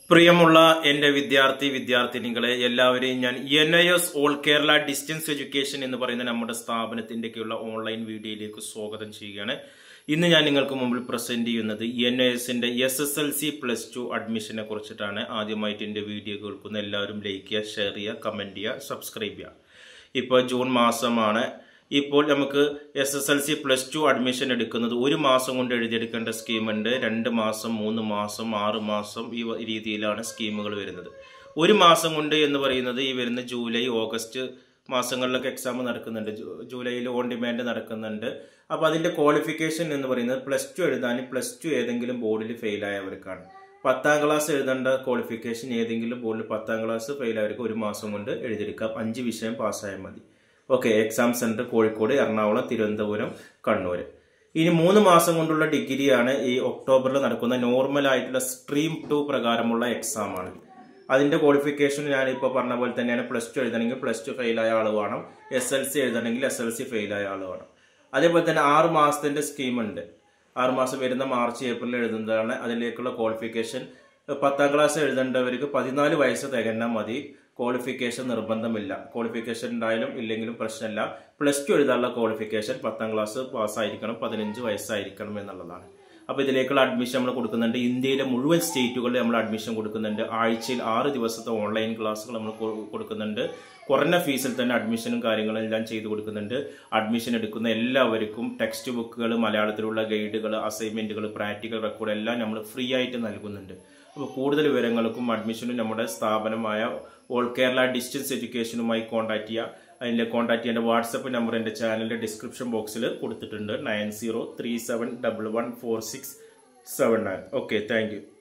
പ്രിയമുള്ള എന്റെ വിദ്യാർത്ഥി വിദ്യാർത്ഥിനികളെ എല്ലാവരെയും ഞാൻ N I S all Kerala distance education എന്ന് പറയുന്ന നമ്മുടെ സ്ഥാപനത്തിൻ്റെയൊക്കെയുള്ള ഓൺലൈൻ വീഡിയോയിലേക്ക് സ്വാഗതം ചെയ്യുകയാണ് ഇന്ന് ഞാൻ നിങ്ങൾക്ക് മുമ്പിൽ പ്രസന്റ് ചെയ്യുന്നത് എൻ ഐ എസിന്റെ S S L C plus two അഡ്മിഷനെ കുറിച്ചിട്ടാണ് ആദ്യമായിട്ട് എൻ്റെ വീഡിയോ കേൾക്കുന്ന എല്ലാവരും ലൈക്ക് ചെയ്യുക ഷെയർ ചെയ്യുക കമന്റ് ചെയ്യുക സബ്സ്ക്രൈബ് ചെയ്യുക ഇപ്പോൾ ജൂൺ മാസമാണ് ഇപ്പോൾ നമുക്ക് S S L C plus two admission എടുക്കുന്നത് ഒരു മാസം കൊണ്ട് എഴുതിയെടുക്കേണ്ട സ്കീമുണ്ട് രണ്ട് മാസം മൂന്ന് മാസം ആറ് മാസം ഈ വ- രീതിയിലാണ് സ്കീമുകൾ വരുന്നത് ഒരു മാസം കൊണ്ട് എന്ന് പറയുന്നത് ഈ വരുന്ന ജൂലൈ ഓഗസ്റ്റ് മാസങ്ങളിലൊക്കെ എക്സാം നടക്കുന്നുണ്ട് ജൂ- ജൂലൈയിൽ ഓൺ ഡിമാൻഡ് നടക്കുന്നുണ്ട് അപ്പോൾ അതിൻ്റെ ക്വാളിഫിക്കേഷൻ എന്ന് പറയുന്നത് പ്ലസ് ടു എഴുതാൻ പ്ലസ് ടു ഏതെങ്കിലും ബോർഡിൽ ഫെയിലായവർക്കാണ് പത്താം ക്ലാസ് എഴുതേണ്ട ക്വാളിഫിക്കേഷൻ ഏതെങ്കിലും ബോർഡിൽ പത്താം ക്ലാസ് ഫെയിലായവർക്ക് ഒരു മാസം കൊണ്ട് എഴുതിയെടുക്കാം അഞ്ച് വിഷയം പാസ്സായാൽ മതി okay exam centre Kozhikode Ernakulam Thiruvananthapuram Kannur ഇനി മൂന്ന് മാസം കൊണ്ടുള്ള ഡിഗ്രിയാണ് ഈ ഒക്ടോബറിൽ നടക്കുന്ന നോർമൽ ആയിട്ടുള്ള സ്ട്രീം ടു പ്രകാരമുള്ള എക്സാം ആണ് അതിന്റെ ക്വാളിഫിക്കേഷൻ ഞാൻ ഇപ്പോൾ പറഞ്ഞ പോലെ തന്നെയാണ് പ്ലസ് ടു എഴുതണമെങ്കിൽ പ്ലസ് ടു ഫെയിലായ ആൾ വേണം എസ് എൽ സി എഴുതണമെങ്കിൽ എസ് എൽ സി ഫെയിലായ ആൾ വേണം അതേപോലെ തന്നെ ആറ് മാസത്തിന്റെ സ്കീമുണ്ട് ആറ് മാസം വരുന്ന മാർച്ച് ഏപ്രിൽ എഴുതുന്നതാണ് അതിലേക്കുള്ള ക്വാളിഫിക്കേഷൻ പത്താം ക്ലാസ് എഴുതേണ്ടവർക്ക് പതിനാല് വയസ്സ് തികഞ്ഞാൽ മതി ക്വാളിഫിക്കേഷൻ നിർബന്ധമില്ല ക്വാളിഫിക്കേഷൻ ഉണ്ടായാലും ഇല്ലെങ്കിലും പ്രശ്നമില്ല പ്ലസ് ടു എഴുതാനുള്ള ക്വാളിഫിക്കേഷൻ പത്താം ക്ലാസ് പാസ്സായിരിക്കണം പതിനഞ്ച് വയസ്സായിരിക്കണം എന്നുള്ളതാണ് അപ്പോൾ ഇതിലേക്കുള്ള അഡ്മിഷൻ നമ്മൾ കൊടുക്കുന്നുണ്ട് ഇന്ത്യയിലെ മുഴുവൻ സ്റ്റേറ്റുകളിൽ നമ്മൾ അഡ്മിഷൻ കൊടുക്കുന്നുണ്ട് ആഴ്ചയിൽ ആറ് ദിവസത്തെ ഓൺലൈൻ ക്ലാസ്സുകൾ നമ്മൾ കൊ- കൊടുക്കുന്നുണ്ട് കുറഞ്ഞ ഫീസിൽ തന്നെ അഡ്മിഷനും കാര്യങ്ങളും എല്ലാം ചെയ്തു കൊടുക്കുന്നുണ്ട് അഡ്മിഷൻ എടുക്കുന്ന എല്ലാവർക്കും ടെക്സ്റ്റ് ബുക്കുകൾ മലയാളത്തിലുള്ള ഗൈഡുകൾ അസൈൻമെന്റുകൾ പ്രാക്ടിക്കൽ റെക്കോർഡ് എല്ലാം നമ്മൾ ഫ്രീ ആയിട്ട് നൽകുന്നുണ്ട് അപ്പോൾ കൂടുതൽ വിവരങ്ങൾക്കും അഡ്മിഷനും നമ്മുടെ സ്ഥാപനമായ ഓൾ കേരള ഡിസ്റ്റൻസ് എഡ്യൂക്കേഷനുമായി കോൺടാക്ട് ചെയ്യുക അതിൻ്റെ കോൺടാക്ട് ചെയ്യേണ്ട വാട്സപ്പ് നമ്പർ എൻ്റെ ചാനലിൻ്റെ ഡിസ്ക്രിപ്ഷൻ ബോക്സിൽ കൊടുത്തിട്ടുണ്ട് nine zero three seven double one four six seven nine okay thank U